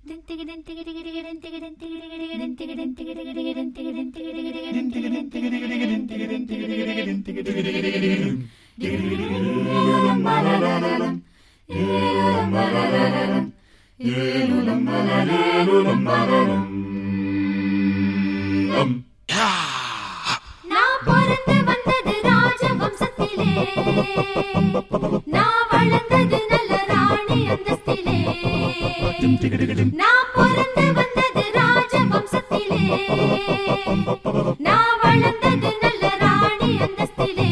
நான் பிறந்து வந்தது ராஜவம்சத்திலே நான் வளர்ந்தது நல்ல ராணி அந்தஸ்திலே நான் பிறந்து வந்தது ராஜவம்சத்திலே நான் வளர்ந்தது நல்ல ராணி அந்தஸ்திலே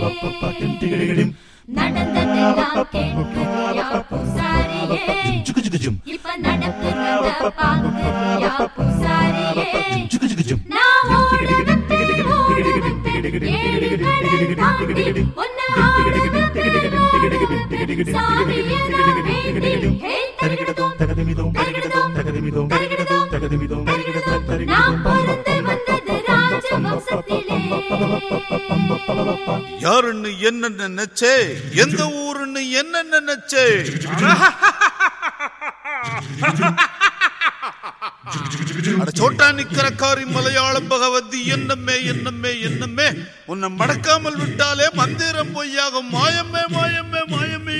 நடந்ததெல்லாம் கேட்கிறியா பூசாரியே இப்ப நடக்கிறத பாக்குறியா பூசாரியே நான் ஓட வைப்பேன், ஓட வைப்பேன், ஏழு கடல் தாண்டி, உன்னை ஆட வைப்பேன், ஓட வைப்பேன், சாமியே நான் வேண்டி, ஹே, தரிகிடதோம், தரிகிடதோம், தரிகிடதோம், தரிகிடதோம். நான் பிறந்து வந்தது ராஜவம்சத்திலே யாருன்னு என்ன நினைச்சே எந்த ஊருன்னு என்ன நினைச்சே அட சோட்டா நிக்கிறக்காரி மலையாளம் பகவதி என்னமே என்னமே என்னமே உன்னை மடக்காமல் விட்டாலே மந்திரம் பொய்யாகும் மாயமே மாயமே மாயமே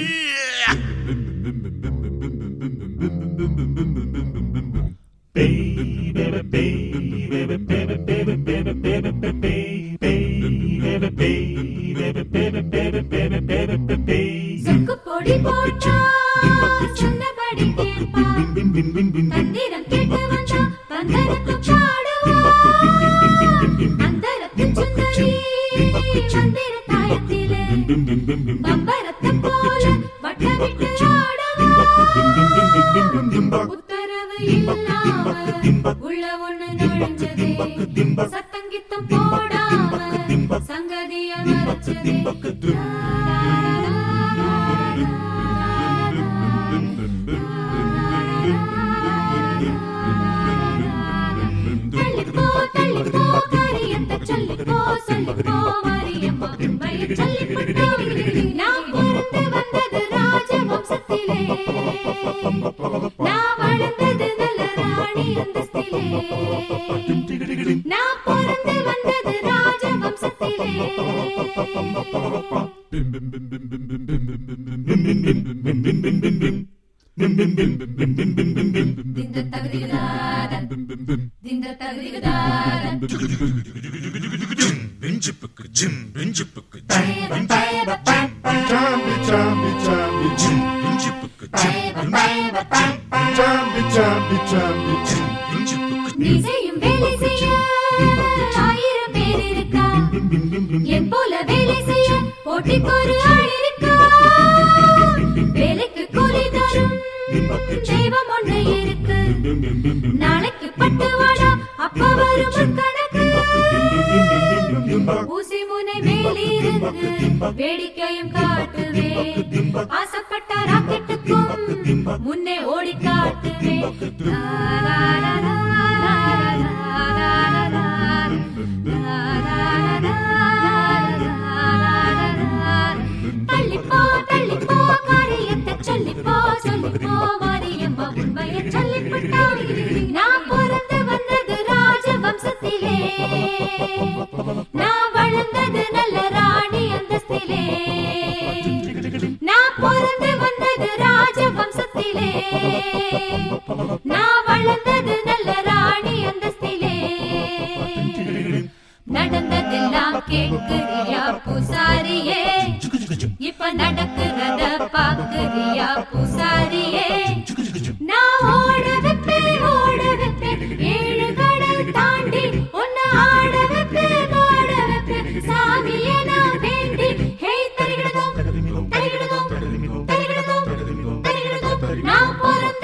சொக்கு பொடி போட்டா சொன்னபடி கேட்பான் தந்திரம் கேட்டு வந்தா பந்தரத்து பாடுவான் அந்தரத்து சுந்தரி மந்திர தாயத்திலே பம்பரத்தை போல வட்டமிட்டு ஆடுவான் உத்தரவு இல்லாம உள்ள ஒண்ணு நுழைஞ்சதே சத்தங்கித்தம் போடாம சங்கதிய மறைச்சதே தள்ளிப்போ தள்ளிப்போ காரியத்தை சொல்லிப்போ சொல்லிப்போ மாரியம்மா உண்மையை சொல்லிவிட்டோ நான் பிறந்து வந்தது ராஜவம்சத்திலே நான் வளர்ந்தது நல்ல ராணி அந்தஸ்திலே நான் பிறந்து வந்தது ராஜவம்சத்திலே திந்த தகுதிகளாரன் திந்த தகுதிகளாரன் பெஞ்சுப்புக்கு ஜிம் பெஞ்சுப்புக்கு Jambi, jambi, jambi, jim. பெஞ்சுப்புக்கு Jambi, jambi, jambi, jim. நீ செய்யும் வேலை செய்ய ஆயிரம் பேர் இருக்கா என் போல வேலை செய்ய போட்டிக்கு ஒரு ஆள் இருக்கா வேலைக்கு கூலி தரும் தெய்வம் ஒண்ணு இருக்கு நாளைக்கு பட்டு வாடா அப்ப வரும் கணக்கு ஊசி முனை மேலிருந்து வேடிக்கையும் காட்டுவேன் ஆசைப்பட்ட ராக்கெட்டுக்கும் முன்னே ஓடி காட்டுவேன் தள்ளிப்போ தள்ளிப்போ காரியத்தை சொல்லிப்போ சொல்லிப்போ மாரியம்மா உண்மையை சொல்லிவிட்டா நான் பிறந்து வந்தது ராஜவம்சத்திலே நான் வளர்ந்தது நல்ல ராணி அந்தஸ்திலே நான் பிறந்து வந்தது ராஜவம்சத்திலே நான் வளர்ந்தது நல்ல ராணி அந்தஸ்திலே நடந்ததெல்லாம் கேட்கிறியா பூசாரியே இப்ப நடக்கிறத பாக்குறியா பூசாரியே நான் ஓட வைப்பேன் ஓட வைப்பேன் ஏழு கடல் தாண்டி உன்னை ஆட வைப்பேன் ஆட வைப்பேன் சாமியே நான் வேண்டி ஹே தரிகிடதோம் தரிகிடதோம் தரிகிடதோம் தரிகிடதோம் நான் பிறந்த